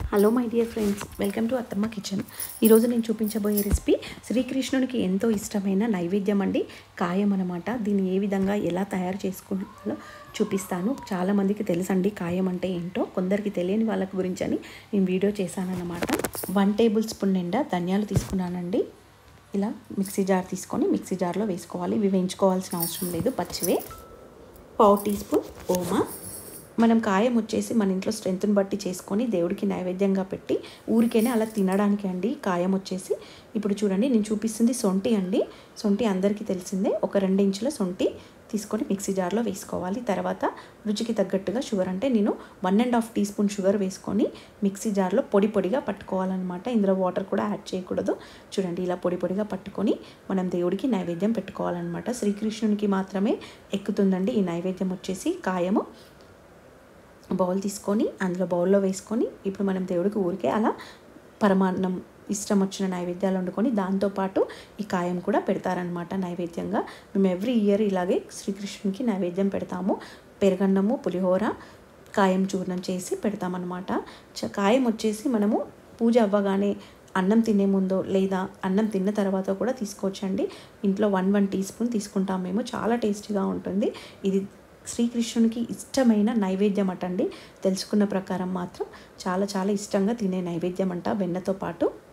hello my dear friends welcome to Attamma kitchen ఈరోజు నేను చూపించబోయే రెసిపీ శ్రీకృష్ణునికి ఎంతో ఇష్టమైన నైవేద్యం అండి కాయం అనమాట దీన్ని ఏ విధంగా ఎలా తయారు చేసుకోవాలో చూపిస్తాను చాలామందికి తెలుసండి కాయం అంటే ఏంటో కొందరికి తెలియని వాళ్ళ గురించి అని నేను వీడియో చేశానన్నమాట వన్ టేబుల్ స్పూన్ నిండా ధనియాలు తీసుకున్నానండి ఇలా మిక్సీ జార్ తీసుకొని మిక్సీ జార్లో వేసుకోవాలి ఇవి వేయించుకోవాల్సిన అవసరం లేదు పచ్చివే పావు టీ స్పూన్ ఓమా మనం కాయం వచ్చేసి మన ఇంట్లో స్ట్రెంత్ని బట్టి చేసుకొని దేవుడికి నైవేద్యంగా పెట్టి ఊరికేనే అలా తినడానికి అండి కాయం వచ్చేసి ఇప్పుడు చూడండి నేను చూపిస్తుంది సొంటి అండి సొంటి అందరికీ తెలిసిందే ఒక రెండు ఇంచుల సొంటి తీసుకొని మిక్సీ జార్లో వేసుకోవాలి తర్వాత రుచికి తగ్గట్టుగా షుగర్ అంటే నేను one and half teaspoon sugar వేసుకొని మిక్సీ జార్లో పొడి పొడిగా పట్టుకోవాలన్నమాట ఇందులో వాటర్ కూడా యాడ్ చేయకూడదు చూడండి ఇలా పొడి పొడిగా పట్టుకొని మనం దేవుడికి నైవేద్యం పెట్టుకోవాలన్నమాట శ్రీకృష్ణునికి మాత్రమే ఎక్కుతుందండి ఈ నైవేద్యం వచ్చేసి కాయము బౌల్ తీసుకొని అందులో బౌల్లో వేసుకొని ఇప్పుడు మనం దేవుడికి ఊరికే అలా పరమాన్నం ఇష్టం వచ్చిన నైవేద్యాలు వండుకొని దాంతోపాటు ఈ కాయం కూడా పెడతారనమాట నైవేద్యంగా మేము ఎవ్రీ ఇయర్ ఇలాగే శ్రీకృష్ణునికి నైవేద్యం పెడతాము పెరగన్నము పులిహోర కాయం చూర్ణం చేసి పెడతామన్నమాట చ కాయం వచ్చేసి మనము పూజ అవ్వగానే అన్నం తినే ముందో లేదా అన్నం తిన్న తర్వాత కూడా తీసుకోవచ్చండి ఇంట్లో వన్ వన్ టీ స్పూన్ తీసుకుంటాం మేము చాలా టేస్టీగా ఉంటుంది ఇది శ్రీకృష్ణునికి ఇష్టమైన నైవేద్యం అటండి తెలుసుకున్న ప్రకారం మాత్రం చాలా చాలా ఇష్టంగా తినే నైవేద్యం అంట వెన్నతో పాటు